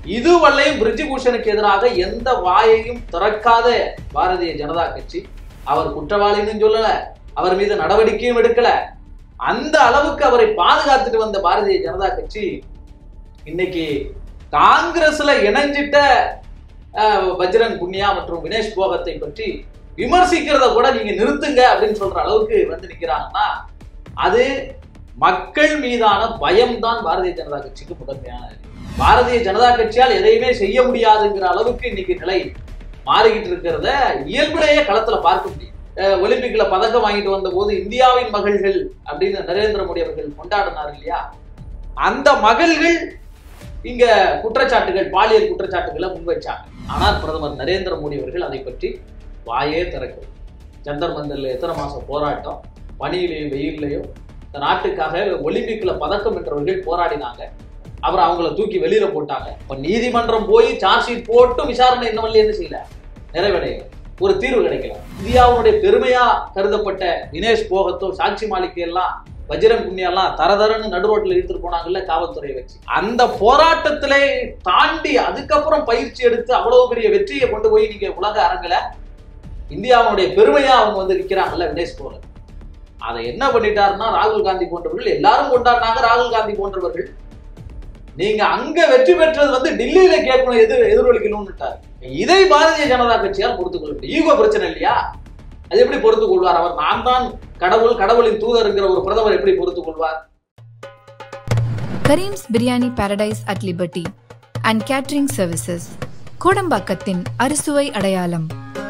இதுவரையும் பிரிஜிபூஷனுக்கு எதிராக எந்த வாயையும் திறக்காத பாரதிய ஜனதா கட்சி அவர் குற்றவாளின்னு சொல்லல அவர் மீது நடவடிக்கையும் எடுக்கல அந்த அளவுக்கு அவரை பாதுகாத்துட்டு வந்த பாரதிய ஜனதா கட்சி இன்னைக்கு காங்கிரஸ்ல இணைஞ்சிட்ட அஹ், பஜ்ரங் புன்னியா மற்றும் வினேஷ் போகத்தை பற்றி விமர்சிக்கிறத கூட நீங்க நிறுத்துங்க அப்படின்னு சொல்ற அளவுக்கு வந்து நிக்கிறாங்கன்னா அது மக்கள் மீதான பயம்தான் பாரதிய ஜனதா கட்சிக்கு முதன்மையான பாரதிய ஜனதா கட்சியால் எதையுமே செய்ய முடியாதுங்கிற அளவுக்கு இன்னைக்கு நிலை மாறிக்கிட்டு இருக்கிறத இயல்பிலேயே களத்துல பார்க்க முடியும் அஹ் ஒலிம்பிக்ல பதக்கம் வாங்கிட்டு வந்த போது இந்தியாவின் மகள்கள் அப்படின்னு நரேந்திர மோடி அவர்கள் கொண்டாடினார் இல்லையா அந்த மகள்கள் இங்க குற்றச்சாட்டுகள் பாலியல் குற்றச்சாட்டுகளை முன்வைச்சாங்க ஆனால் பிரதமர் நரேந்திர மோடி அவர்கள் அதை பற்றி வாயே திறக்கல ஜந்தர் மந்தர்ல எத்தனை மாசம் போராட்டம் பனியிலையும் வெயில்லையும் இந்த நாட்டுக்காக ஒலிம்பிக்ல பதக்கம் வென்றவர்கள் போராடினாங்க அப்புறம் அவங்கள தூக்கி வெளியில போட்டாங்க இப்ப நீதிமன்றம் போய் சார்ஜ் ஷீட் போட்டும் விசாரணை இன்னும் வரல என்ன செய்யல நிறைவடையல ஒரு தீர்வு கிடைக்கல இந்தியாவுடைய பெருமையா கருதப்பட்ட வினேஷ் போகத்தோ சாட்சி மாளிகை எல்லாம் வஜ்ரம் புண்ணியெல்லாம் தரதரன்னு நடுரோட்டில் இழுத்துட்டு போனாங்கல்ல காவல்துறையை வச்சு அந்த போராட்டத்திலே தாண்டி அதுக்கப்புறம் பயிற்சி எடுத்து அவ்வளவு பெரிய வெற்றியை கொண்டு போய் நீங்க உலக அரங்குல இந்தியாவுடைய பெருமையா அவங்க வந்து நிக்கிறாங்கல்ல வினேஷ் போகத் அதை என்ன பண்ணிட்டாருன்னா ராகுல் காந்தி போன்றவர்கள் எல்லாரும் கொண்டாடினாங்க ராகுல் காந்தி போன்றவர்கள் நீங்க அங்க வெற்றி பெற்றது வந்து டெல்லியில கேட்கணும் எதிர் எதிரொலிக்கணும்னுட்டார் இதை பாரதிய ஜனதா கட்சியால் பொறுத்துக் கொள்ள முடியும் ஈகோ பிரச்சனை இல்லையா அது எப்படி பொறுத்துக் கொள்வார் அவர் நான் தான் கடவுள் கடவுளின் தூதருங்கிற ஒரு பிரதமர் எப்படி பொறுத்துக் கொள்வார் Karim's biryani paradise at Liberty and catering services கோடம்பாக்கத்தின் அறுசுவை அடையாளம்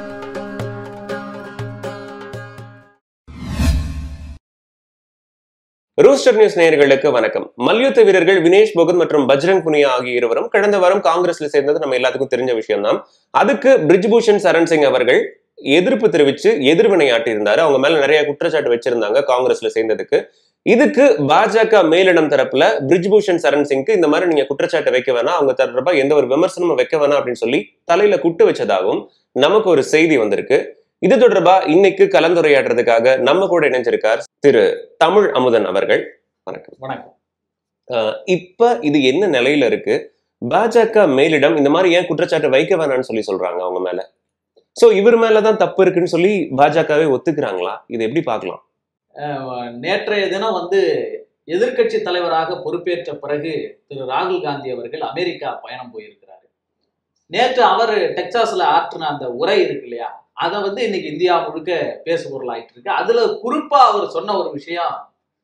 ரூஸ்டர் நியூஸ் நேயர்களுக்கு வணக்கம் மல்யுத்த வீரர்கள் வினேஷ் போகத் மற்றும் பஜ்ரங் புனியா ஆகிய இருவரும் கடந்த வாரம் காங்கிரஸ்ல சேர்ந்தது நம்ம எல்லாத்துக்கும் தெரிஞ்ச விஷயம் தான் அதுக்கு பிரிஜ்பூஷன் சரண் சிங் அவர்கள் எதிர்ப்பு தெரிவிச்சு எதிர்வினை ஆட்டியிருந்தாரு அவங்க மேல நிறைய குற்றச்சாட்டு வச்சிருந்தாங்க காங்கிரஸ்ல சேர்ந்ததுக்கு இதுக்கு பாஜக மேலிடம் தரப்புல பிரிஜ்பூஷன் சரண் சிங்க்கு இந்த மாதிரி நீங்க குற்றச்சாட்டு வைக்க வேணாம் அவங்க தரப்பா எந்த ஒரு விமர்சனமும் வைக்க வேணாம் அப்படின்னு சொல்லி தலையில குட்டு வச்சதாகவும் நமக்கு ஒரு செய்தி வந்திருக்கு இது தொடர்பா இன்னைக்கு கலந்துரையாடுறதுக்காக நம்ம கூட இணைஞ்சிருக்கார் திரு தமிழ் அமுதன் அவர்கள் வணக்கம் வணக்கம் அஹ் இப்ப இது என்ன நிலையில இருக்கு பாஜக மேலிடம் இந்த மாதிரி ஏன் குற்றச்சாட்டு வைக்க வேணாம்னு சொல்லி சொல்றாங்க அவங்க மேல சோ இவர் மேலதான் தப்பு இருக்குன்னு சொல்லி பாஜகவே ஒத்துக்கிறாங்களா இது எப்படி பார்க்கலாம் அஹ் நேற்றைய தினம் வந்து எதிர்க்கட்சி தலைவராக பொறுப்பேற்ற பிறகு திரு ராகுல் காந்தி அவர்கள் அமெரிக்கா பயணம் போயிருக்கிறாரு நேற்று அவர் டெக்சாஸ்ல ஆற்றின அந்த உரை இருக்கு இல்லையா அதை வந்து இன்னைக்கு இந்தியா முழுக்க பேசு பொருளாயிட்டு இருக்கு அதுல குறிப்பா அவர் சொன்ன ஒரு விஷயம்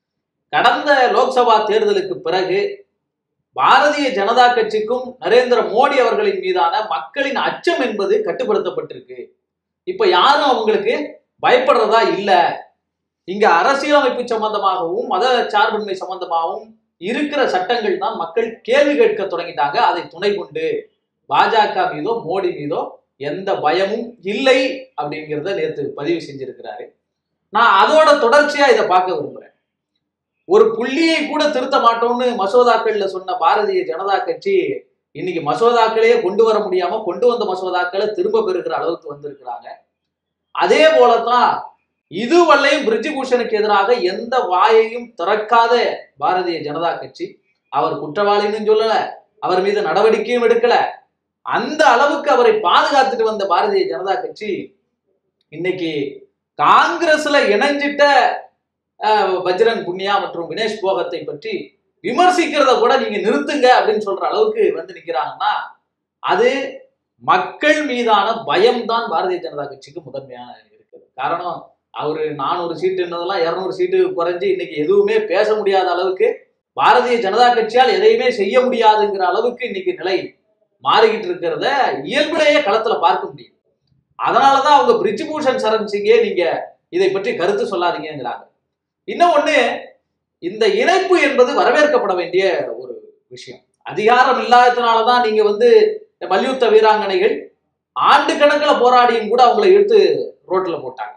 கடந்த லோக்சபா தேர்தலுக்கு பிறகு பாரதிய ஜனதா கட்சிக்கும் நரேந்திர மோடி அவர்களின் மீதான மக்களின் அச்சம் என்பது கட்டுப்படுத்தப்பட்டிருக்கு இப்ப யாரும் அவங்களுக்கு பயப்படுறதா இல்ல இங்க அரசியலமைப்பு சம்பந்தமாகவும் மத சார்பின்மை சம்பந்தமாகவும் இருக்கிற சட்டங்கள் தான் மக்கள் கேள்வி கேட்க தொடங்கிட்டாங்க அதை துணை கொண்டு பாஜக மீதோ மோடி மீதோ எந்த பயமும் இல்லை அப்படிங்கிறத நேற்று பதிவு செஞ்சிருக்கிறாரு நான் அதோட தொடர்ச்சியா இதை பார்க்க விரும்புறேன் ஒரு புள்ளியை கூட திருத்த மாட்டோம்னு மசோதாக்கள்ல சொன்ன பாரதிய ஜனதா கட்சி இன்னைக்கு மசோதாக்களையே கொண்டு வர முடியாம கொண்டு வந்த மசோதாக்களை திரும்ப பெறுகிற அளவுக்கு வந்திருக்கிறாங்க அதே போலதான் இதுவரையும் பிரிஜிபூஷனுக்கு எதிராக எந்த வாயையும் திறக்காத பாரதிய ஜனதா கட்சி அவர் குற்றவாளின்னு சொல்லல அவர் மீது நடவடிக்கையும் எடுக்கல அந்த அளவுக்கு அவரை பாதுகாத்துட்டு வந்த பாரதிய ஜனதா கட்சி இன்னைக்கு காங்கிரஸ்ல இணைஞ்சிட்ட அஹ், பஜ்ரங் புன்னியா மற்றும் வினேஷ் போகத்தை பற்றி விமர்சிக்கிறத கூட நீங்க நிறுத்துங்க அப்படின்னு சொல்ற அளவுக்கு வந்து நிக்கிறாங்கன்னா அது மக்கள் மீதான பயம்தான் பாரதிய ஜனதா கட்சிக்கு முதன்மையான இருக்குது காரணம் அவரு நானூறு சீட்டு என்னதெல்லாம் இருநூறு சீட்டு குறைஞ்சு இன்னைக்கு எதுவுமே பேச முடியாத அளவுக்கு பாரதிய ஜனதா கட்சியால் எதையுமே செய்ய முடியாதுங்கிற அளவுக்கு இன்னைக்கு நிலை மாறிக்கிட்டு இருக்கிறத இயல்பிலேயே களத்துல பார்க்க முடியும் அதனாலதான் அவங்க பிரிஜ்பூஷன் சரண் சிங்கே நீங்க இதை பற்றி கருத்து சொல்லாதீங்கிறாங்க இன்னும் ஒண்ணு இந்த இணைப்பு என்பது வரவேற்கப்பட வேண்டிய ஒரு விஷயம் அதிகாரம் இல்லாததுனாலதான் நீங்க வந்து மல்யுத்த வீராங்கனைகள் ஆண்டு கணக்கில் போராடியும் கூட அவங்கள இழுத்து ரோட்ல போட்டாங்க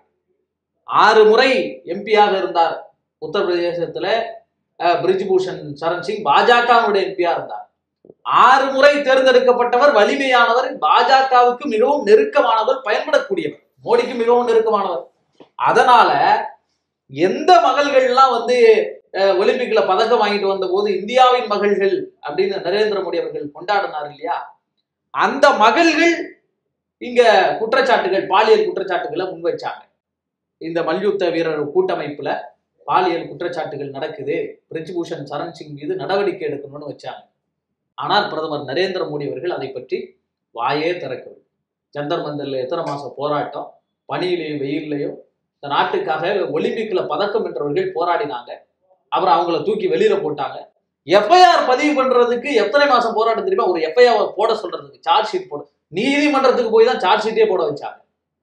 ஆறு முறை எம்பியாக இருந்தார் உத்தரப்பிரதேசத்துல அஹ், பிரிஜ்பூஷன் சரண் சிங் பாஜகவுடைய எம்பியா இருந்தார் ஆறு முறை தேர்ந்தெடுக்கப்பட்டவர் வலிமையானவர் பாஜகவுக்கு மிகவும் நெருக்கமானவர் பயன்படக்கூடியவர் மோடிக்கு மிகவும் நெருக்கமானவர் அதனால எந்த மகள்கள்லாம் வந்து அஹ், ஒலிம்பிக்ல பதக்கம் வாங்கிட்டு வந்த போது இந்தியாவின் மகள்கள் அப்படின்னு நரேந்திர மோடி அவர்கள் கொண்டாடினார் இல்லையா அந்த மகள்கள் இங்க குற்றச்சாட்டுகள் பாலியல் குற்றச்சாட்டுகளை முன்வைச்சாங்க இந்த மல்யுத்த வீரர் கூட்டமைப்புல பாலியல் குற்றச்சாட்டுகள் நடக்குது பிரிஜ்பூஷன் சரண் சிங் மீது நடவடிக்கை எடுக்கணும்னு வச்சாங்க ஆனால் பிரதமர் நரேந்திர மோடி அவர்கள் அதை பற்றி வாயே திறக்கவில்லை ஜந்தர் மந்தர்ல எத்தனை மாசம் போராட்டம் பனியிலையும் வெயில்லையும் இந்த நாட்டுக்காக ஒலிம்பிக்ல பதக்கம் வென்றவர்கள் போராடினாங்க அப்புறம் அவங்கள தூக்கி வெளியில போட்டாங்க எஃப்ஐஆர் பதிவு பண்றதுக்கு எத்தனை மாசம் போராட்டம் தெரியுமா ஒரு எஃப்ஐஆர் போட சொல்றதுக்கு சார்ஜ் ஷீட் போட நீதிமன்றத்துக்கு போய் தான் சார்ஜ் ஷீட்டே போட வச்சாங்க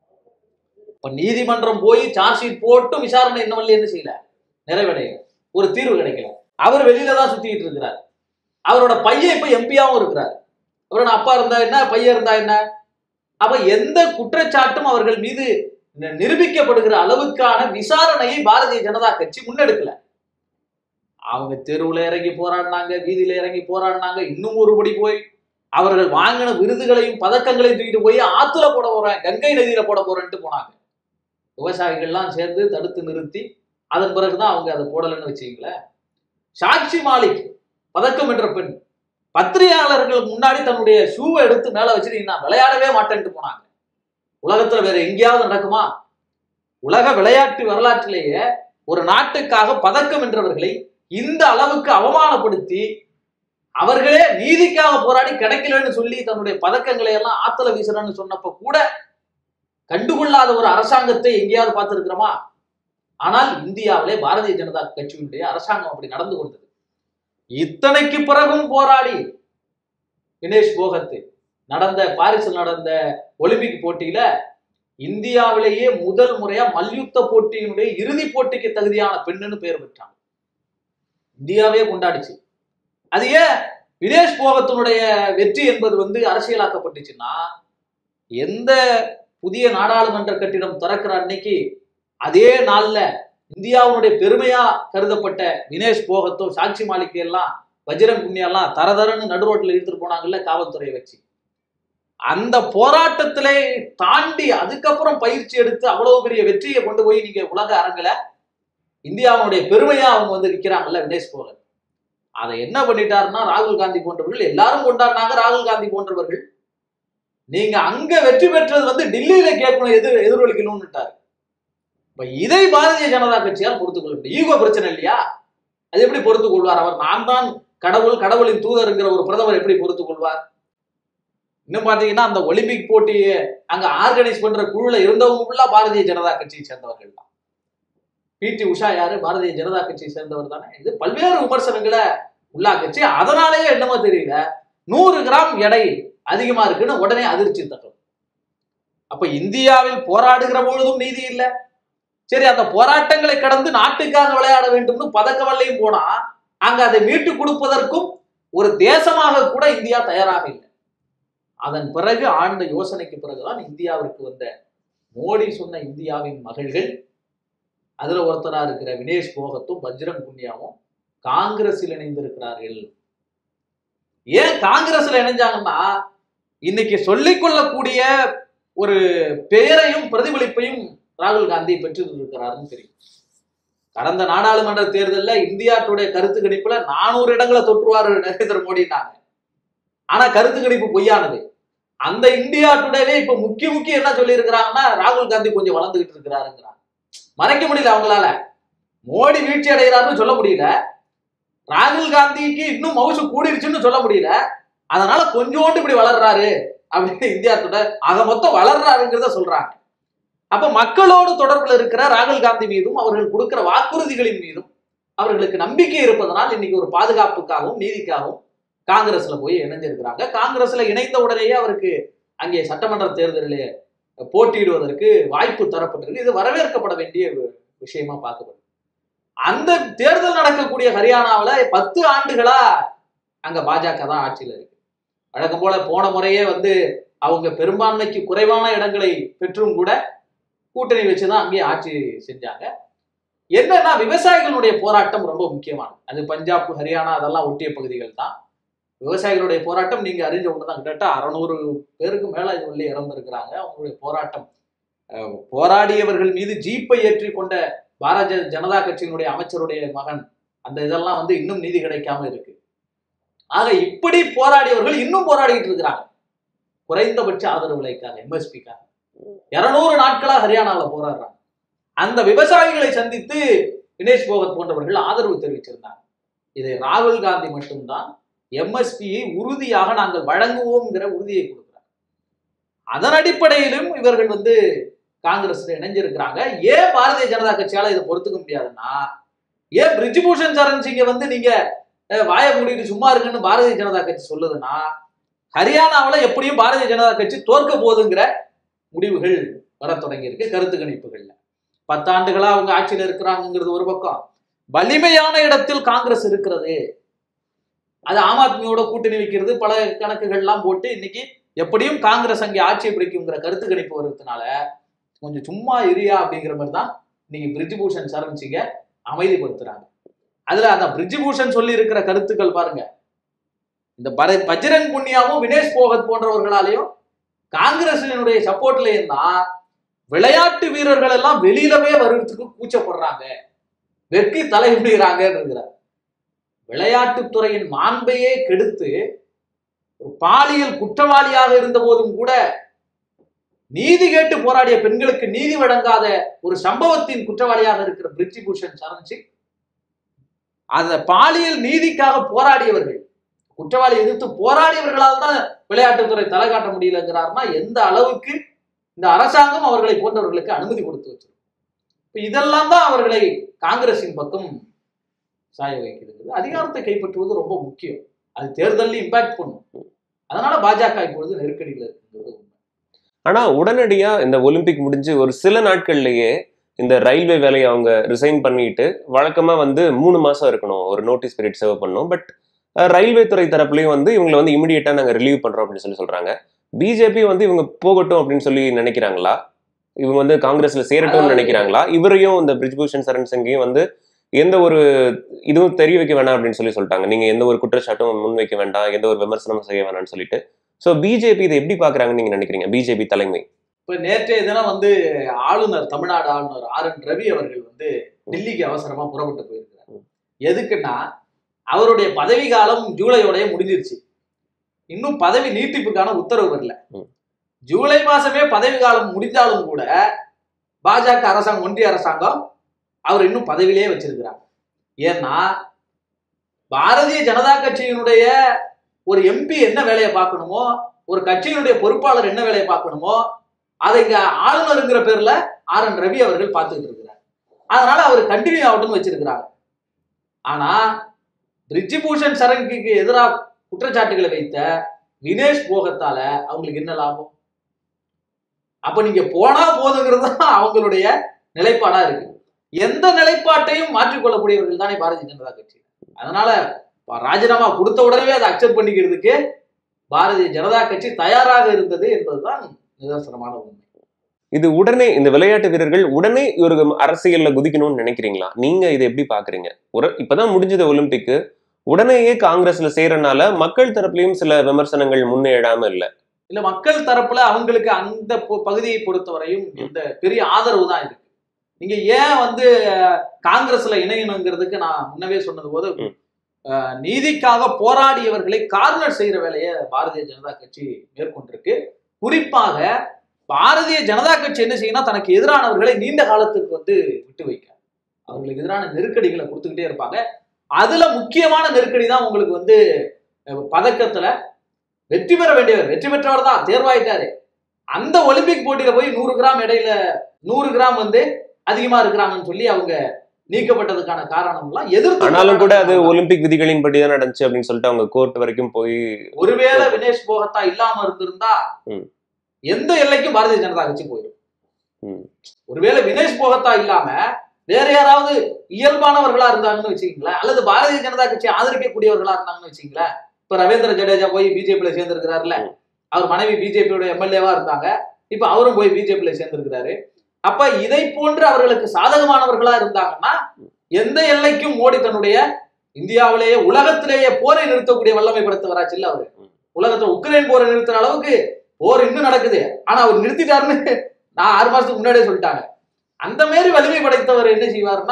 இப்ப நீதிமன்றம் போய் சார்ஜ் ஷீட் போட்டும் விசாரணை இன்னும் வரல என்ன செய்யல நிறைவடையல ஒரு தீர்வு கிடைக்கல அவர் வெளியில தான் சுத்திட்டு இருக்கிறார் அவரோட பையன் இப்ப எம்பியாவும் இருக்கிறார் அவரோட அப்பா இருந்தா என்ன பையன் இருந்தா என்ன அப்ப எந்த குற்றச்சாட்டும் அவர்கள் மீது நி- நிரூபிக்கப்படுகிற அளவுக்கான விசாரணையை பாரதிய ஜனதா கட்சி முன்னெடுக்கல அவங்க தெருவுல இறங்கி போராடினாங்க வீதியில இறங்கி போராடினாங்க இன்னும் ஒருபடி போய் அவர்கள் வாங்கின விருதுகளையும் பதக்கங்களையும் தூக்கிட்டு போய் ஆத்துல போட போறேன் கங்கை நதியில போட போறேன்ட்டு போனாங்க விவசாயிகள்லாம் சேர்ந்து தடுத்து நிறுத்தி அதன் பிறகுதான் அவங்க அதை போடலன்னு வச்சுங்களேன் சாக்ஷி மாலிக் பதக்கம் என்ற பெண் பத்திரிகையாளர்களுக்கு முன்னாடி தன்னுடைய ஷூவை எடுத்து மேல வச்சுட்டு நான் விளையாடவே மாட்டேன்ட்டு போனாங்க உலகத்துல வேற எங்கேயாவது நடக்குமா உலக விளையாட்டு வரலாற்றிலேயே ஒரு நாட்டுக்காக பதக்கம் வென்றவர்களை இந்த அளவுக்கு அவமானப்படுத்தி அவர்களே நீதிக்காக போராடி கிடைக்கலன்னு சொல்லி தன்னுடைய பதக்கங்களை எல்லாம் ஆத்தல வீசுறன்னு சொன்னப்ப கூட கண்டுகொள்ளாத ஒரு அரசாங்கத்தை எங்கேயாவது பார்த்திருக்கிறோமா ஆனால் இந்தியாவிலே பாரதிய ஜனதா கட்சியினுடைய அரசாங்கம் அப்படி நடந்து கொண்டது இத்தனைக்கு பிறகும் போராடி வினேஷ் போகத் நடந்த பாரிஸில் நடந்த ஒலிம்பிக் போட்டியில இந்தியாவிலேயே முதல் முறையா மல்யுத்த போட்டியினுடைய இறுதி போட்டிக்கு தகுதியான பெண்ணுன்னு பேர் பெற்றாங்க இந்தியாவே கொண்டாடிச்சு அது ஏன் வினேஷ் போகத்தினுடைய வெற்றி என்பது வந்து அரசியலாக்கப்பட்டுச்சுன்னா எந்த புதிய நாடாளுமன்ற கட்டிடம் திறக்கிற அன்னைக்கு அதே நாள்ல இந்தியாவுடைய பெருமையா கருதப்பட்ட வினேஷ் போகத்தும் சாட்சி மாளிகை எல்லாம் வஜ்ரங் புண்ணியெல்லாம் தரதரன்னு நடுரோட்டில் இழுத்துட்டு போனாங்கல்ல காவல்துறையை வச்சு அந்த போராட்டத்திலே தாண்டி அதுக்கப்புறம் பயிற்சி எடுத்து அவ்வளவு பெரிய வெற்றியை கொண்டு போய் நீங்க உலக அரங்குல இந்தியாவுடைய பெருமையா அவங்க வந்து நிக்கிறாங்கல்ல வினேஷ் போகத் அதை என்ன பண்ணிட்டாருன்னா ராகுல் காந்தி போன்றவர்கள் எல்லாரும் கொண்டாடினாங்க ராகுல் காந்தி போன்றவர்கள் நீங்க அங்க வெற்றி பெற்றது வந்து டெல்லியில கேட்கணும் எதிர் எதிரொலிக்கணும்னுட்டாரு இப்ப இதை பாரதிய ஜனதா கட்சியால் பொறுத்துக் கொள்ள முடியும் ஈகோ பிரச்சனை இல்லையா அது எப்படி பொறுத்துக் கொள்வார் அவர் நான் தான் கடவுள் கடவுளின் தூதருங்கிற ஒரு பிரதமர் எப்படி பொறுத்துக் கொள்வார் இன்னும் பாத்தீங்கன்னா அந்த ஒலிம்பிக் போட்டியை அங்க ஆர்கனைஸ் பண்ற குழுல இருந்தவங்க ஃபுல்லா பாரதிய ஜனதா கட்சியை சேர்ந்தவர்கள் தான் பிடி உஷா யாரு பாரதிய ஜனதா கட்சியை சேர்ந்தவர் தானே இது பல்வேறு விமர்சனங்களை உள்ளாக்கச்சு அதனாலேயே என்னமோ தெரியல நூறு கிராம் எடை அதிகமா இருக்குன்னு உடனே அதிர்ச்சி தட்டும் அப்ப இந்தியாவில் போராடுகிற பொழுதும் நீதி இல்லை சரி அந்த போராட்டங்களை கடந்து நாட்டுக்காக விளையாட வேண்டும்னு பதக்க வெள்ளையும் போனா அங்க அதை மீட்டு கொடுப்பதற்கும் ஒரு தேசமாக கூட இந்தியா தயாராக இல்லை அதன் பிறகு ஆழ்ந்த யோசனைக்கு பிறகுதான் இந்தியாவிற்கு வந்த மோடி சொன்ன இந்தியாவின் மகள்கள் அதுல ஒருத்தரா இருக்கிற வினேஷ் போகத்தும் பஜ்ரங் புண்ணியாவும் காங்கிரஸில் இணைந்திருக்கிறார்கள் ஏன் காங்கிரஸ்ல இணைஞ்சாங்கன்னா இன்னைக்கு சொல்லிக் கொள்ளக்கூடிய ஒரு பெயரையும் பிரதிபலிப்பையும் ராகுல் காந்தி பெற்றிருக்கிறாருன்னு தெரியும் கடந்த நாடாளுமன்ற தேர்தலில் இந்தியா டுடே கருத்து கணிப்புல நானூறு இடங்களை தொற்றுவார் நரேந்திர மோடினாங்க ஆனா கருத்து கணிப்பு பொய்யானது அந்த இந்தியா டுடேவே இப்ப முக்கிய முக்கிய என்ன சொல்லி இருக்கிறாங்கன்னா ராகுல் காந்தி கொஞ்சம் வளர்ந்துகிட்டு இருக்கிறாருங்கிறாங்க மறைக்க முடியல அவங்களால மோடி வீழ்ச்சி அடைகிறாருன்னு சொல்ல முடியல ராகுல் காந்திக்கு இன்னும் மவுசு கூடிருச்சுன்னு சொல்ல முடியல அதனால கொஞ்சோண்டு இப்படி வளர்றாரு அப்படின்னு இந்தியா டுடே ஆக மொத்தம் வளர்றாருங்கிறத சொல்றாங்க அப்ப மக்களோடு தொடர்புல இருக்கிற ராகுல் காந்தி மீதும் அவர்கள் கொடுக்கிற வாக்குறுதிகளின் மீதும் அவர்களுக்கு நம்பிக்கை இருப்பதனால் இன்னைக்கு ஒரு பாதுகாப்புக்காகவும் நீதிக்காகவும் காங்கிரஸ்ல போய் இணைஞ்சிருக்கிறாங்க காங்கிரஸ்ல இணைந்த உடனேயே அவருக்கு அங்கே சட்டமன்ற தேர்தலில் போட்டியிடுவதற்கு வாய்ப்பு தரப்பட்டிருக்கு இது வரவேற்கப்பட வேண்டிய வி- விஷயமா பார்க்கப்படுது அந்த தேர்தல் நடக்கக்கூடிய ஹரியானாவுல பத்து ஆண்டுகளா அங்க பாஜக தான் ஆட்சியில இருக்கு வழக்கம் போல போன முறையே வந்து அவங்க பெரும்பான்மைக்கு குறைவான இடங்களை பெற்றும் கூட கூட்டணி வச்சுதான் அங்கேயே ஆட்சி செஞ்சாங்க என்னன்னா விவசாயிகளுடைய போராட்டம் ரொம்ப முக்கியமானது அது பஞ்சாப் ஹரியானா அதெல்லாம் ஒட்டிய பகுதிகள் தான் விவசாயிகளுடைய போராட்டம் நீங்க அறிஞ்ச ஒண்ணுதான் கிட்டத்தட்ட அறநூறு பேருக்கு மேல இது உள்ளே இறந்திருக்கிறாங்க அவங்களுடைய போராட்டம் அஹ், போராடியவர்கள் மீது ஜீப்பை ஏற்றி கொண்ட பாரதிய ஜனதா கட்சியினுடைய அமைச்சருடைய மகன் அந்த இதெல்லாம் வந்து இன்னும் நீதி கிடைக்காம இருக்கு ஆக இப்படி போராடியவர்கள் இன்னும் போராடிட்டு இருக்கிறாங்க குறைந்தபட்ச ஆதரவு விலைக்காக எம்எஸ்பிக்காக இருநூறு நாட்களா ஹரியானால போராடுறாங்க அந்த விவசாயிகளை சந்தித்து வினேஷ் போகத் போன்றவர்கள் ஆதரவு தெரிவிச்சிருந்தாங்க இதை ராகுல் காந்தி மட்டும்தான் எம்எஸ்பியை உறுதியாக நாங்கள் வழங்குவோம்ங்கிற உறுதியை கொடுக்கிறார் அதன் அடிப்படையிலும் இவர்கள் வந்து காங்கிரஸ்ல இணைஞ்சிருக்கிறாங்க ஏன் பாரதிய ஜனதா கட்சியால இதை பொறுத்துக்க முடியாதுன்னா ஏன் பிரிஜ்பூஷன் சரண் சிங்கை வந்து நீங்க அஹ், வாயை மூடிட்டு சும்மா இருக்குன்னு பாரதிய ஜனதா கட்சி சொல்லுதுன்னா ஹரியானாவுல எப்படியும் பாரதிய ஜனதா கட்சி தோற்க போகுதுங்கிற முடிவுகள் வர தொடங்கி இருக்கு கருத்து கணிப்புகள்ல பத்தாண்டுகளா அவங்க ஆட்சியில இருக்கிறாங்கிறது ஒரு பக்கம் வலிமையான இடத்தில் காங்கிரஸ் இருக்கிறது அது ஆம் ஆத்மியோட கூட்டணி வைக்கிறது பல கணக்குகள்லாம் போட்டு இன்னைக்கு எப்படியும் காங்கிரஸ் அங்கே ஆட்சியை பிடிக்குங்கிற கருத்து கணிப்பு வருதுனால கொஞ்சம் சும்மா இரியா அப்படிங்கிற மாதிரி தான் இன்னைக்கு பிரிஜ்பூஷன் சரண் சிங்கை அமைதிப்படுத்துறாங்க அதுல அந்த பிரிஜ்பூஷன் சொல்லி இருக்கிற கருத்துக்கள் பாருங்க இந்த பர- பஜ்ரங் புண்ணியாவும் வினேஷ் போகத் போன்றவர்களாலையும் காங்கிரசினுடைய சப்போர்ட்லயும் தான் விளையாட்டு வீரர்கள் எல்லாம் வெளியிலவே வர்றதுக்கு கூச்சப்படுறாங்க வெட்டி தலைமுடிகிறாங்கிறார் விளையாட்டுத்துறையின் மாண்பையே கெடுத்து ஒரு பாலியல் குற்றவாளியாக இருந்த போதும் கூட நீதி கேட்டு போராடிய பெண்களுக்கு நீதி வழங்காத ஒரு சம்பவத்தின் குற்றவாளியாக இருக்கிற பிரிட்ஜி பூஷன் சரண் சிங் அந்த பாலியல் நீதிக்காக போராடியவர்கள் குற்றவாளி எதிர்த்து போராடியவர்களால் தான் விளையாட்டுத்துறை தலை காட்ட முடியலங்கிறாருன்னா எந்த அளவுக்கு இந்த அரசாங்கம் அவர்களை போன்றவர்களுக்கு அனுமதி கொடுத்து வச்சிருக்கு இப்ப இதெல்லாம் தான் அவர்களை காங்கிரசின் பக்கம் சாய வைக்கிறது அதிகாரத்தை கைப்பற்றுவது ரொம்ப முக்கியம் அது தேர்தலில் இம்பாக்ட் பண்ணும் அதனால பாஜக இப்பொழுது நெருக்கடியில் இருக்குங்கிறது உண்மை ஆனா உடனடியா இந்த ஒலிம்பிக் முடிஞ்சு ஒரு சில நாட்கள்லயே இந்த ரயில்வே வேலையை அவங்க ரிசைன் பண்ணிட்டு வழக்கமா வந்து மூணு மாசம் இருக்கணும் ஒரு நோட்டீஸ் பீரியட் சர்வ் பண்ணணும் பட் ரயில்வே துறை தரப்புலயும் வந்து இவங்களை வந்து இமிடியேட்டா நாங்க ரிலீவ் பண்றோம் அப்படின்னு சொல்லி சொல்றாங்க பிஜேபி வந்து இவங்க போகட்டும் அப்படின்னு சொல்லி நினைக்கிறாங்களா இவங்க வந்து காங்கிரஸ்ல சேரட்டும்னு அதாவது- நினைக்கிறாங்களா இவரையும் இந்த பிரிஜ்பூஷன் சரண் சிங்கையும் வந்து எந்த ஒரு இதுவும் தெரிய வைக்க வேணாம் அப்படின்னு சொல்லி சொல்லிட்டாங்க நீங்க எந்த ஒரு குற்றச்சாட்டும் முன்வைக்க வேண்டாம் எந்த ஒரு விமர்சனமும் செய்ய வேணாம்னு சொல்லிட்டு சோ பிஜேபி இதை எப்படி பாக்குறாங்கன்னு நீங்க நினைக்கிறீங்க பிஜேபி தலைமை இப்ப நேற்றைய தினம் வந்து ஆளுநர் தமிழ்நாடு ஆளுநர் ஆர் என் ரவி அவர்கள் வந்து டெல்லிக்கு அவசரமா புறப்பட்டு போயிருக்கிறார் எதுக்குன்னா அவருடைய பதவி காலம் ஜூலையோடய முடிஞ்சிருச்சு இன்னும் பதவி நீட்டிப்புக்கான உத்தரவு வரல ம். ஜூலை மாசமே பதவி காலம் முடிஞ்சாலும் கூட பாஜக அரசாங்கம் ஒன்றிய அரசாங்கம் அவர் இன்னும் பதவியிலே வச்சிருக்கிறாங்க ஏன்னா பாரதிய ஜனதா கட்சியினுடைய ஒரு எம்பி என்ன வேலையை பார்க்கணுமோ ஒரு கட்சியினுடைய பொறுப்பாளர் என்ன வேலையை பார்க்கணுமோ அதை இங்க ஆளுநருங்கிற பேர்ல ஆர் என் ரவி அவர்கள் பார்த்துக்கிட்டு இருக்கிறார் அதனால அவர் கண்டினியூ ஆகட்டும்னு வச்சிருக்கிறாங்க ஆனா பிரிஜ்பூஷன் சரங்குக்கு எதிராக குற்றச்சாட்டுகளை வைத்த வினேஷ் போகத்தால அவங்களுக்கு என்ன லாபம் அப்ப நீங்க போனா போதுங்கிறது தான் அவங்களுடைய நிலைப்பாடா இருக்கு எந்த நிலைப்பாட்டையும் மாற்றிக்கொள்ளக்கூடியவர்கள் தானே பாரதிய ஜனதா கட்சி அதனால ப- ராஜினாமா கொடுத்த உடனே அதை அக்செப்ட் பண்ணிக்கிறதுக்கு பாரதிய ஜனதா கட்சி தயாராக இருந்தது என்பதுதான் நிதர்சனமான உண்மை இது உடனே இந்த விளையாட்டு வீரர்கள் உடனே ஒரு அரசியல்ல குதிக்கணும்னு நினைக்கிறீங்களா நீங்க இதை எப்படி பாக்குறீங்க ஒரு இப்பதான் முடிஞ்சது ஒலிம்பிக்கு உடனேயே காங்கிரஸ்ல சேரனால மக்கள் தரப்புலயும் சில விமர்சனங்கள் முன்னே எழாம இல்ல இல்ல மக்கள் தரப்புல அவங்களுக்கு அந்த பு- பகுதியை பொறுத்தவரையும் இந்த பெரிய ஆதரவு தான் இருக்கு நீங்க ஏன் வந்து அஹ், காங்கிரஸ்ல இணையணுங்கிறதுக்கு நான் முன்னவே சொன்னது போது ம். அஹ், நீதிக்காக போராடியவர்களை கார்னர் செய்யற வேலையை பாரதிய ஜனதா கட்சி மேற்கொண்டிருக்கு குறிப்பாக பாரதிய ஜனதா கட்சி என்ன செய்யணும் தனக்கு எதிரானவர்களை நீண்ட காலத்துக்கு வந்து விட்டு வைக்க அவங்களுக்கு எதிரான நெருக்கடிகளை கொடுத்துக்கிட்டே இருப்பாங்க அதுல முக்கியமான நெருக்கடி தான் உங்களுக்கு வந்து அஹ், பதக்கத்துல வெற்றி பெற வேண்டியவர் வெற்றி பெற்றவர் தான் தேர்வாயிட்டாரு அந்த ஒலிம்பிக் போட்டியில போய் நூறு கிராம் இடையில நூறு கிராம் வந்து அதிகமா இருக்கிறாங்கன்னு சொல்லி அவங்க நீக்கப்பட்டதுக்கான காரணம் எல்லாம் எதிர்த்து ஆனாலும் கூட அது போராடினாங்க. ஒலிம்பிக் விதிகளின் படி தான் நடந்துச்சு அப்படின்னு சொல்லிட்டு அவங்க கோர்ட் வரைக்கும் போய் ஒருவேளை வினேஷ் போகத்தா இல்லாம இருந்திருந்தா ம். எந்த எல்லைக்கும் பாரதிய ஜனதா கட்சி போயிடும் ம். ஒருவேளை வினேஷ் போகத்தா இல்லாம வேற யாராவது இயல்பானவர்களா இருந்தாங்கன்னு வச்சுக்கீங்களேன் அல்லது பாரதிய ஜனதா கட்சி ஆதரிக்கக்கூடியவர்களா இருந்தாங்கன்னு வச்சுக்கீங்களேன் இப்ப ரவீந்திர ஜடேஜா போய் பிஜேபியில சேர்ந்திருக்கிறாருல ம். அவர் மனைவி பிஜேபியோட எம்எல்ஏவா இருந்தாங்க இப்ப அவரும் போய் பிஜேபியில சேர்ந்திருக்கிறாரு அப்ப இதை போன்று அவர்களுக்கு சாதகமானவர்களா இருந்தாங்கன்னா எந்த எல்லைக்கும் மோடி தன்னுடைய இந்தியாவிலேயே உலகத்திலேயே போரை நிறுத்தக்கூடிய வல்லமை படைத்தவராச்சு இல்ல அவரு ம். உலகத்துல உக்ரைன் போரை நிறுத்துற அளவுக்கு போர் இன்னும் நடக்குது ஆனா அவர் நிறுத்திட்டாருன்னு நான் ஆறு மாசத்துக்கு முன்னாடியே சொல்லிட்டாங்க அந்த மாதிரி வலிமை படைத்தவர் என்ன செய்வாருன்னா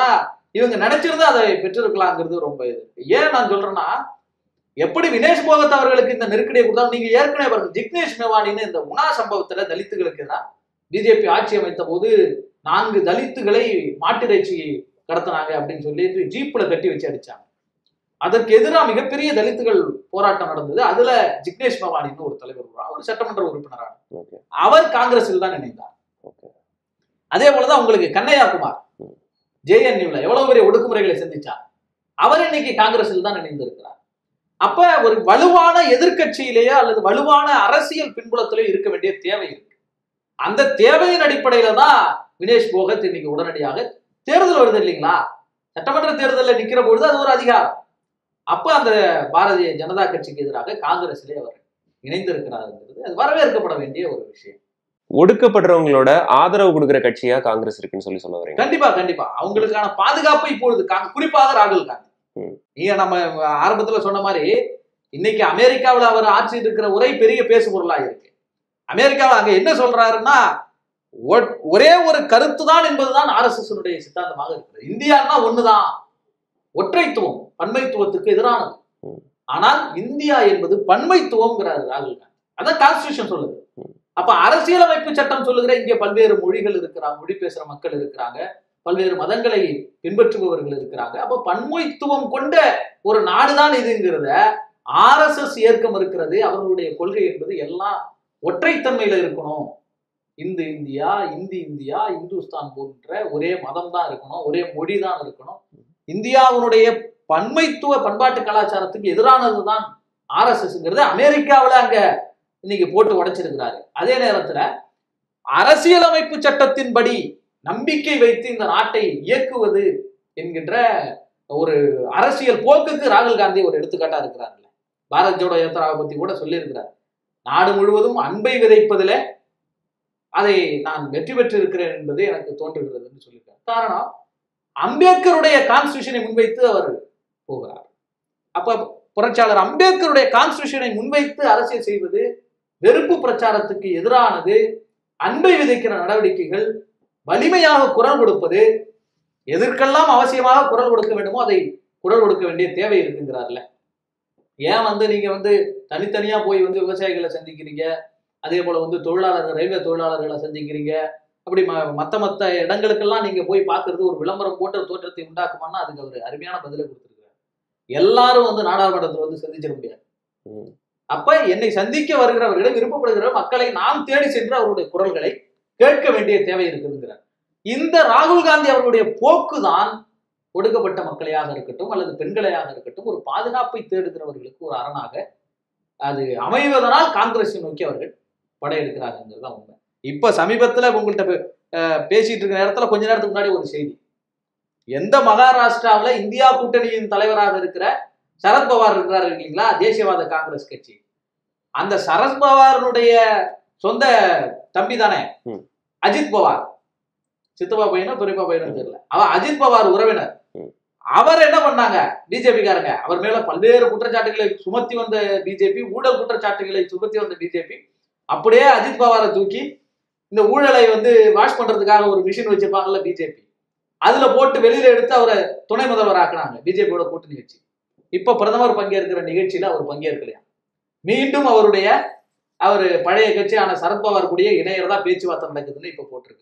இவங்க நினைச்சிருந்தா அதை பெற்றிருக்கலாங்கிறது ரொம்ப இது ஏன் நான் சொல்றேன்னா எப்படி வினேஷ் போகத் அவர்களுக்கு இந்த நெருக்கடியை கொடுத்தாலும் நீங்க ஏற்கனவே பாருங்க ஜிக்னேஷ் மேவானின்னு இந்த உணா சம்பவத்துல தலித்துகளுக்கு எதிராக பிஜேபி ஆட்சி அமைத்த போது நான்கு தலித்துகளை மாட்டிறைச்சி கடத்தினாங்க அப்படின்னு சொல்லி ஜீப்ல கட்டி வச்சு அடிச்சாங்க அதற்கு எதிராக மிகப்பெரிய தலித்துகள் போராட்டம் நடந்தது அதுல ஜிக்னேஷ் மேவானின்னு ஒரு தலைவர் ஒரு சட்டமன்ற உறுப்பினரான ஓகே அவர் காங்கிரஸில் தான் இணைந்தார் ஓகே அதே போலதான் உங்களுக்கு கண்ணையா குமார் ம். ஜேஎன்யூல எவ்வளவு பெரிய ஒடுக்குமுறைகளை சந்திச்சார் அவர் இன்னைக்கு காங்கிரஸில் தான் இணைந்திருக்கிறார் அப்ப ஒரு வலுவான எதிர்க்கட்சியிலேயோ அல்லது வலுவான அரசியல் பின்புலத்திலேயோ இருக்க வேண்டிய தேவை இருக்கு அந்த தேவையின் அடிப்படையில தான் வினேஷ் போகத் இன்னைக்கு உடனடியாக தேர்தல் வருது இல்லைங்களா சட்டமன்ற தேர்தலில் நிக்கிற பொழுது அது ஒரு அதிகாரம் அப்ப அந்த பாரதிய ஜனதா கட்சிக்கு எதிராக காங்கிரஸிலே அவர் இணைந்திருக்கிறாருங்கிறது அது வரவேற்கப்பட வேண்டிய ஒரு விஷயம் ஒடுக்கப்படுறவங்களோட ஆதரவு கொடுக்கிற கட்சியா காங்கிரஸ் இருக்குன்னு சொல்லி சொல்ல வரீங்க கண்டிப்பா கண்டிப்பா அவங்களுக்கான பாதுகாப்பு இப்பொழுது கா- குறிப்பாக ராகுல் காந்தி ம். நீங்க நம்ம ஆரம்பத்துல சொன்ன மாதிரி இன்னைக்கு அமெரிக்காவுல அவர் ஆட்சியில் இருக்கிற உரை பெரிய பேசு பொருளா இருக்கு அமெரிக்காவில் அங்க என்ன சொல்றாருன்னா ஒ- ஒரே ஒரு கருத்து தான் என்பதுதான் ஆர்எஸ்எஸ் சித்தாந்தமாக இருக்கிறது இந்தியான்னா ஒண்ணுதான் ஒற்றைத்துவம் பன்மைத்துவத்துக்கு எதிரானது ம். ஆனால் இந்தியா என்பது பன்மைத்துவம்ங்கிறாரு ராகுல் காந்தி அதான் கான்ஸ்டியூஷன் சொல்லுது ம். அப்ப அரசியலமைப்பு சட்டம் சொல்லுகிற இங்கே பல்வேறு மொழிகள் இருக்கிறாங்க மொழி பேசுற மக்கள் இருக்கிறாங்க பல்வேறு மதங்களை பின்பற்றுபவர்கள் இருக்கிறாங்க அப்ப பன்மைத்துவம் கொண்ட ஒரு நாடுதான் இதுங்கிறத ஆர்எஸ்எஸ் ஏற்கம் இருக்கிறது அவர்களுடைய கொள்கை என்பது எல்லாம் ஒற்றைத்தன்மையில இருக்கணும் இந்து இந்தியா இந்தி இந்தியா இந்துஸ்தான் போன்ற ஒரே மதம் தான் இருக்கணும் ஒரே மொழி தான் இருக்கணும் இந்தியாவினுடைய பன்மைத்துவ பண்பாட்டு கலாச்சாரத்துக்கு எதிரானதுதான் ஆர்எஸ்எஸ்ங்கிறது அமெரிக்காவில் அங்க இன்னைக்கு போட்டு உடைச்சிருக்கிறாரு அதே நேரத்துல அரசியலமைப்பு சட்டத்தின்படி நம்பிக்கை வைத்து இந்த நாட்டை இயக்குவது என்கின்ற ஒரு அரசியல் போக்குக்கு ராகுல் காந்தி ஒரு எடுத்துக்காட்டா இருக்கிறாருல்ல பாரத் ஜோடோ யாத்திராவை பத்தி கூட சொல்லியிருக்கிறார் நாடு முழுவதும் அன்பை விதைப்பதில் அதை நான் வெற்றி பெற்று இருக்கிறேன் என்பது எனக்கு தோன்றுகிறதுன்னு சொல்லியிருக்கார் காரணம் அம்பேத்கருடைய கான்ஸ்டியூஷனை முன்வைத்து அவர் போகிறார் அப்ப புரட்சியாளர் அம்பேத்கருடைய கான்ஸ்டியூஷனை முன்வைத்து அரசியல் செய்வது வெறுப்பு பிரச்சாரத்துக்கு எதிரானது அன்பை விதைக்கிற நடவடிக்கைகள் வலிமையாக குரல் கொடுப்பது எதற்கெல்லாம் அவசியமாக குரல் கொடுக்க வேண்டுமோ அதை குரல் கொடுக்க வேண்டிய தேவை இருக்குங்கிறார்ல ஏன் வந்து நீங்க வந்து தனித்தனியா போய் வந்து விவசாயிகளை சந்திக்கிறீங்க அதே போல வந்து தொழிலாளர்கள் ரயில்வே தொழிலாளர்களை சந்திக்கிறீங்க அப்படி ம- மத்த மத்த இடங்களுக்கெல்லாம் நீங்க போய் பார்க்கிறது ஒரு விளம்பரம் போன்ற தோற்றத்தை உண்டாக்குமான்னா அதுக்கு அவர் அருமையான பதிலை கொடுத்திருக்கிறார் எல்லாரும் வந்து நாடாளுமன்றத்தில் வந்து சந்திச்சிட முடியாது ம். அப்ப என்னை சந்திக்க வருகிறவர்களை விருப்பப்படுகிற மக்களை நாம் தேடி சென்று அவருடைய குரல்களை கேட்க வேண்டிய தேவை இருக்குதுங்கிறார் இந்த ராகுல் காந்தி அவர்களுடைய போக்கு தான் ஒடுக்கப்பட்ட மக்களையாக இருக்கட்டும் அல்லது பெண்களையாக இருக்கட்டும் ஒரு பாதுகாப்பை தேடுகிறவர்களுக்கு ஒரு அரணாக அது அமைவதனால் காங்கிரஸை நோக்கி அவர்கள் படையெடுக்கிறாங்கிறது தான் உண்மை இப்ப சமீபத்துல உங்கள்கிட்ட பே- அஹ் பேசிட்டு இருக்கிற நேரத்துல கொஞ்ச நேரத்துக்கு முன்னாடி ஒரு செய்தி எந்த மகாராஷ்டிராவுல இந்தியா கூட்டணியின் தலைவராக இருக்கிற சரத்பவார் இருக்கிறாரு இல்லைங்களா தேசியவாத காங்கிரஸ் கட்சி அந்த சரத்பவாரனுடைய சொந்த தம்பி தானே ம். அஜித் பவார் சித்தப்பா பையனோ பெரியப்பா பையனோ தெரியல அவன் அஜித் பவார் உறவினர் ம். அவர் என்ன பண்ணாங்க பிஜேபி காரங்க அவர் மேல பல்வேறு குற்றச்சாட்டுகளை சுமத்தி வந்த பிஜேபி ஊழல் குற்றச்சாட்டுகளை சுமத்தி வந்த பிஜேபி அப்படியே அஜித் பவாரை தூக்கி இந்த ஊழலை வந்து வாஷ் பண்றதுக்காக ஒரு மிஷின் வச்சிருப்பாங்கல்ல பிஜேபி அதுல போட்டு வெளியில எடுத்து அவரை துணை முதல்வர் ஆக்குனாங்க பிஜேபியோட கூட்டணி வச்சு இப்ப பிரதமர் பங்கேற்கிற நிகழ்ச்சியில அவர் பங்கேற்கலையா மீண்டும் அவருடைய அவர் பழைய கட்சியான சரத்பவார் கூடிய இணையறதா பேச்சுவார்த்தை நடக்குதுன்னு இப்ப போட்டிருக்கிறாங்க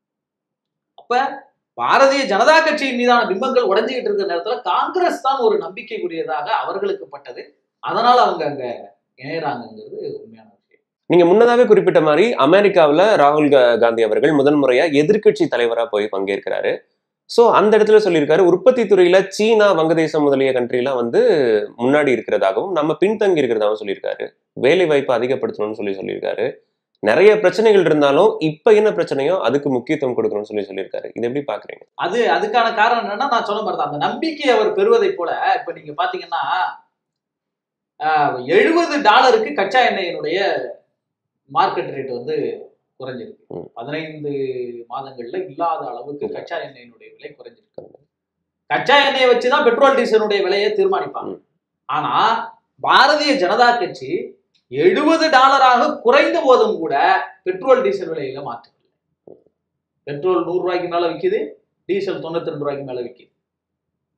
அப்ப பாரதிய ஜனதா கட்சியின் மீதான பிம்பங்கள் உடைஞ்சுக்கிட்டு இருக்கிற நேரத்துல காங்கிரஸ் தான் ஒரு நம்பிக்கைக்குரியதாக அவர்களுக்கு பட்டது அதனால அவங்க அங்க இணையறாங்கிறது உண்மையான விஷயம் நீங்க முன்னதாவே குறிப்பிட்ட மாதிரி அமெரிக்காவுல ராகுல் கா- காந்தி அவர்கள் முதன்முறையா எதிர்க்கட்சி தலைவரா போய் பங்கேற்கிறாரு சோ அந்த இடத்துல சொல்லியிருக்காரு உற்பத்தி துறையில சீனா வங்கதேசம் முதலிய கண்ட்ரிலாம் வந்து முன்னாடி இருக்கிறதாகவும் நம்ம பின்தங்கி இருக்கிறதாகவும் சொல்லியிருக்காரு வேலை வாய்ப்பு அதிகப்படுத்தணும்னு சொல்லி சொல்லியிருக்காரு நிறைய பிரச்சனைகள் இருந்தாலும் இப்ப என்ன பிரச்சனையோ அதுக்கு முக்கியத்துவம் கொடுக்கணும்னு சொல்லி சொல்லியிருக்காரு இது எப்படி பாக்குறீங்க அது அதுக்கான காரணம் என்னன்னா நான் சொன்ன மாதிரி தான் அந்த நம்பிக்கையை அவர் பெறுவதை போல இப்ப நீங்க பாத்தீங்கன்னா எழுபது டாலருக்கு கச்சா எண்ணெயினுடைய மார்க்கெட் ரேட் வந்து குறைஞ்சிருக்கு ம். பதினைந்து மாதங்கள்ல இல்லாத அளவுக்கு ம். கச்சா எண்ணெயினுடைய விலை குறைஞ்சிருக்கு கச்சா எண்ணெயை வச்சுதான் பெட்ரோல் டீசலுடைய விலையை தீர்மானிப்பாங்க ம். ஆனா பாரதிய ஜனதா கட்சி எழுபது டாலராக குறைந்த போதும் கூட பெட்ரோல் டீசல் விலையில மாற்றவில்லை பெட்ரோல் நூறு ரூபாய்க்கு மேல விக்குது டீசல் தொண்ணூத்தி ரெண்டு ரூபாய்க்கு மேல விக்குது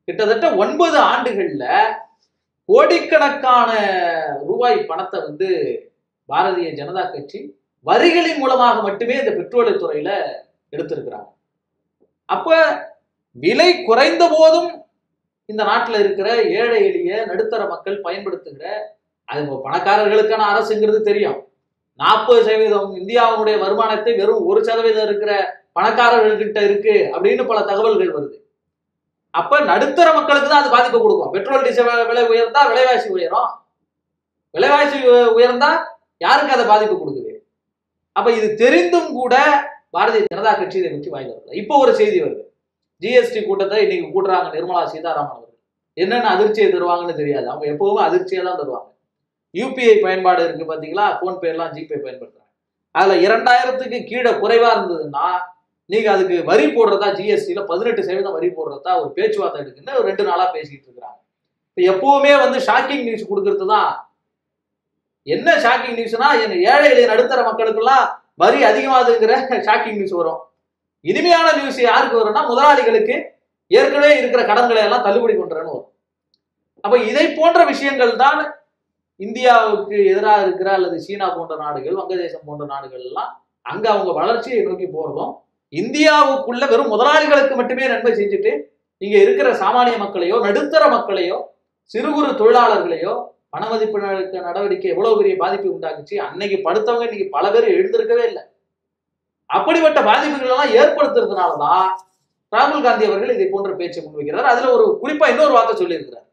கிட்டத்தட்ட ஒன்பது ஆண்டுகள்ல கோடிக்கணக்கான ரூபாய் பணத்தை வந்து பாரதிய ஜனதா கட்சி வரிகளின் மூலமாக மட்டுமே இந்த பெட்ரோலியத் துறையில எடுத்திருக்கிறாங்க அப்ப விலை குறைந்த போதும் இந்த நாட்டில் இருக்கிற ஏழை எளிய நடுத்தர மக்கள் பயன்படுத்துகிற அது இப்போ பணக்காரர்களுக்கான அரசுங்கிறது தெரியும் நாற்பது சதவீதம் இந்தியாவினுடைய வருமானத்தை வெறும் ஒரு சதவீதம் இருக்கிற பணக்காரர்கள்கிட்ட இருக்கு அப்படின்னு பல தகவல்கள் வருது அப்ப நடுத்தர மக்களுக்கு தான் அது பாதிப்பு கொடுக்கும் பெட்ரோல் டீசல் விலை- விலை உயர்ந்தா விலைவாசி உயரும் விலைவாசி உ- உயர்ந்தா யாருக்கு அதை பாதிப்பு கொடுக்குது அப்ப இது தெரிந்தும் கூட பாரதிய ஜனதா கட்சி இதை பற்றி வாயில வரல இப்போ ஒரு செய்தி வருது ஜிஎஸ்டி கூட்டத்தை இன்னைக்கு கூட்டுறாங்க நிர்மலா சீதாராமன் அவர்கள் என்னென்ன அதிர்ச்சியை தருவாங்கன்னு தெரியாது அவங்க எப்பவுமே அதிர்ச்சியை தான் தருவாங்க யூபிஐ பயன்பாடு இருக்கு பாத்தீங்களா போன்பே எல்லாம் ஜிபே பயன்படுத்துறாங்க அதுல இரண்டாயிரத்துக்கு கீழே குறைவா இருந்ததுன்னா நீங்க அதுக்கு வரி போடுறதா ஜிஎஸ்டியில பதினெட்டு சதவீதம் வரி போடுறதா ஒரு பேச்சுவார்த்தை எடுக்குன்னு ஒரு ரெண்டு நாளா பேசிட்டு இருக்கிறாங்க இப்ப எப்பவுமே வந்து ஷாக்கிங் நியூஸ் கொடுக்கறது தான் என்ன ஷாக்கிங் நியூஸ்னா ஏழை எளிய நடுத்தர மக்களுக்கெல்லாம் வரி அதிகமாகுதுங்கிற ஷாக்கிங் நியூஸ் வரும் இனிமையான நியூஸ் யாருக்கு வரும்னா முதலாளிகளுக்கு ஏற்கனவே இருக்கிற கடன்களை எல்லாம் தள்ளுபடி பண்றேன்னு வரும் அப்ப இதை போன்ற விஷயங்கள் தான் இந்தியாவுக்கு எதிராக இருக்கிற அல்லது சீனா போன்ற நாடுகள் வங்கதேசம் போன்ற நாடுகள் எல்லாம் அங்க அவங்க வளர்ச்சியை நோக்கி போறதும் இந்தியாவுக்குள்ள வெறும் முதலாளிகளுக்கு மட்டுமே நன்மை செஞ்சுட்டு இங்க இருக்கிற சாமானிய மக்களையோ நடுத்தர மக்களையோ சிறு குறு தொழிலாளர்களையோ பண மதிப்பு நட- நடவடிக்கை எவ்வளவு பெரிய பாதிப்பை உண்டாக்குச்சு அன்னைக்கு படுத்தவங்க இன்னைக்கு பல பேர் எழுந்திருக்கவே இல்லை அப்படிப்பட்ட பாதிப்புகள் எல்லாம் ஏற்படுத்துறதுனாலதான் ராகுல் காந்தி அவர்கள் இதை போன்ற பேச்சை முன்வைக்கிறார் அதுல ஒரு குறிப்பா இன்னொரு வார்த்தை சொல்லியிருக்கிறார்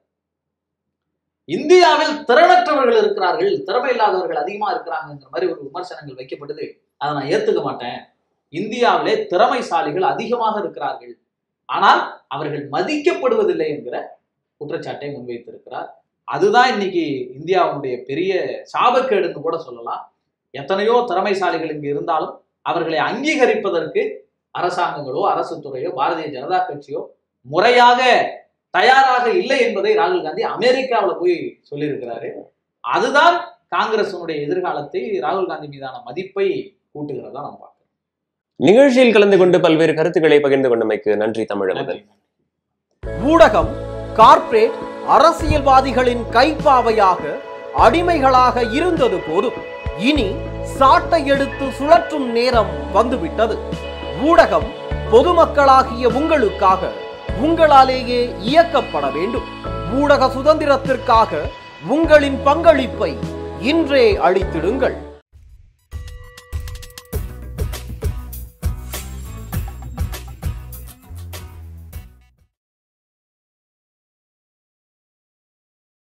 இந்தியாவில் திறனற்றவர்கள் இருக்கிறார்கள் திறமை இல்லாதவர்கள் அதிகமா இருக்கிறாங்கிற மாதிரி ஒரு விமர்சனங்கள் வைக்கப்படுது அதை நான் ஏத்துக்க மாட்டேன் இந்தியாவிலே திறமைசாலிகள் அதிகமாக இருக்கிறார்கள் ஆனால் அவர்கள் மதிக்கப்படுவதில்லை என்கிற குற்றச்சாட்டை முன்வைத்திருக்கிறார் அதுதான் இன்னைக்கு இந்தியாவுடைய பெரிய சாபக்கேடுன்னு கூட சொல்லலாம் எத்தனையோ திறமைசாலிகள் இங்கு இருந்தாலும் அவர்களை அங்கீகரிப்பதற்கு அரசாங்கங்களோ அரசு துறையோ பாரதிய ஜனதா கட்சியோ முறையாக தயாராக இல்லை என்பதை ராகுல் காந்தி அமெரிக்காவில் போய் சொல்லியிருக்கிறாரு அதுதான் காங்கிரசினுடைய எதிர்காலத்தை ராகுல் காந்தி மீதான மதிப்பை கூட்டுகிறதா நம்ம பார்க்கிறோம் நிகழ்ச்சியில் கலந்து கொண்டு பல்வேறு கருத்துக்களை பகிர்ந்து கொண்டமைக்கு நன்றி தமிழகன் நன்றி. ஊடகம் கார்ப்பரேட் அரசியல்வாதிகளின் கைப்பாவையாக அடிமைகளாக இருந்தது போதும் இனி சாட்டை எடுத்து சுழற்றும் நேரம் வந்துவிட்டது ஊடகம் பொதுமக்களாகிய உங்களுக்காக உங்களாலேயே இயக்கப்பட வேண்டும் ஊடக சுதந்திரத்திற்காக உங்களின் பங்களிப்பை இன்றே அளித்திடுங்கள்